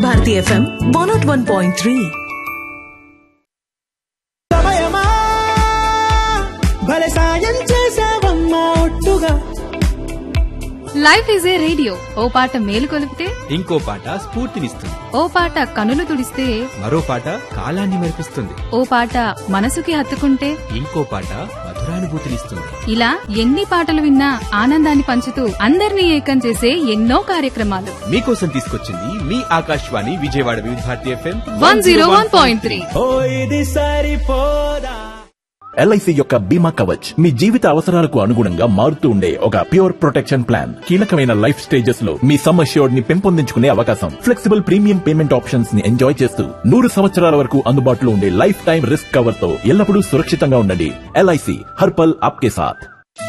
Bharati FM one naught one point three సమయమా భలే సాయం చేసావమ్మా ఒట్టుగా లైఫ్ ఈజ్ ఏ రేడియో ఓ పాట మేలు కొలిపితే ఇంకో పాట స్ఫూర్తినిస్తుంది ఓ పాట కనులు తుడిస్తే మరో పాట కాలాన్ని మెరిపిస్తుంది ఓ పాట మనసుకి హత్తుకుంటే ఇంకో పాట మధురానుభూతినిస్తుంది ఇలా ఎన్ని పాటలు విన్నా ఆనందాన్ని పంచుతూ అందరినీ ఏకం చేసే ఎన్నో కార్యక్రమాలు మీకోసం తీసుకొచ్చింది మీ Akashvani Vijayawada Vividh Bharati FM one zero one point three ఓ ఇది సరిపోదా ఎల్ఐసి యొక్క బీమా కవచ్ మీ జీవిత అవసరాలకు అనుగుణంగా మారుతూ ఉండే ఒక ప్యూర్ ప్రొటెక్షన్ ప్లాన్ కీలకమైన లైఫ్ స్టేజెస్ లో మీ సమ్ అష్యూర్డ్ ని పెంపొందించుకునే అవకాశం ఫ్లెక్సిబుల్ ప్రీమియం పేమెంట్ ఆప్షన్స్ ని ఎంజాయ్ చేస్తూ నూరు సంవత్సరాల వరకు అందుబాటులో ఉండే లైఫ్ టైం రిస్క్ కవర్ తో ఎల్లప్పుడూ సురక్షితంగా ఉండండి ఎల్ఐసి హర్పల్ ఆప్కే సాథ్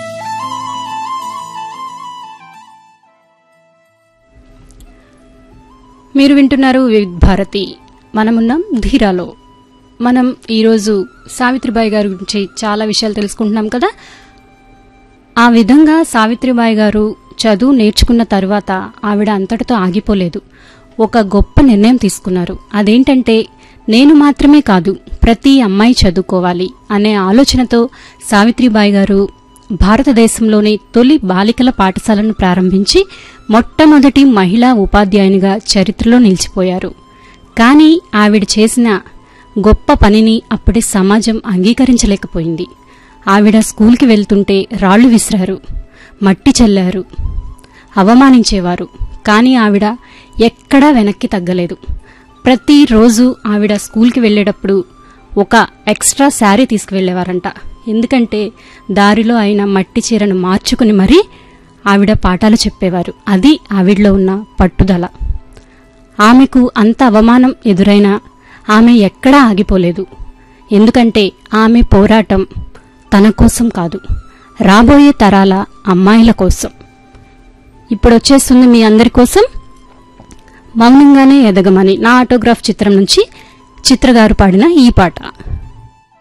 మీరు వింటున్నారు వివిధ్ భారతి మనమున్నాం ధీరాలో మనం ఈరోజు సావిత్రిబాయి గారి గురించి చాలా విషయాలు తెలుసుకుంటున్నాం కదా ఆ విధంగా సావిత్రిబాయి గారు చదువు నేర్చుకున్న తర్వాత ఆవిడ అంతటితో ఆగిపోలేదు ఒక గొప్ప నిర్ణయం తీసుకున్నారు అదేంటంటే నేను మాత్రమే కాదు ప్రతి అమ్మాయి చదువుకోవాలి అనే ఆలోచనతో సావిత్రిబాయి గారు భారతదేశంలోని తొలి బాలికల పాఠశాలను ప్రారంభించి మొట్టమొదటి మహిళా ఉపాధ్యాయునిగా చరిత్రలో నిలిచిపోయారు కానీ ఆవిడ చేసిన గొప్ప పనిని అప్పటి సమాజం అంగీకరించలేకపోయింది ఆవిడ స్కూల్కి వెళ్తుంటే రాళ్లు విసిరారు మట్టి చల్లారు అవమానించేవారు కానీ ఆవిడ ఎక్కడా వెనక్కి తగ్గలేదు ప్రతిరోజు ఆవిడ స్కూల్కి వెళ్ళేటప్పుడు ఒక ఎక్స్ట్రా శారీ తీసుకువెళ్ళేవారంట ఎందుకంటే దారిలో ఆయన మట్టి చీరను మార్చుకుని మరీ ఆవిడ పాఠాలు చెప్పేవారు అది ఆవిడలో ఉన్న పట్టుదల ఆమెకు అంత అవమానం ఎదురైనా ఆమె ఎక్కడా ఆగిపోలేదు ఎందుకంటే ఆమె పోరాటం తన కోసం కాదు రాబోయే తరాల అమ్మాయిల కోసం ఇప్పుడు వచ్చేస్తుంది మీ అందరి కోసం మౌనంగానే ఎదగమని నా ఆటోగ్రాఫ్ చిత్రం నుంచి చిత్రగారు పాడిన ఈ పాట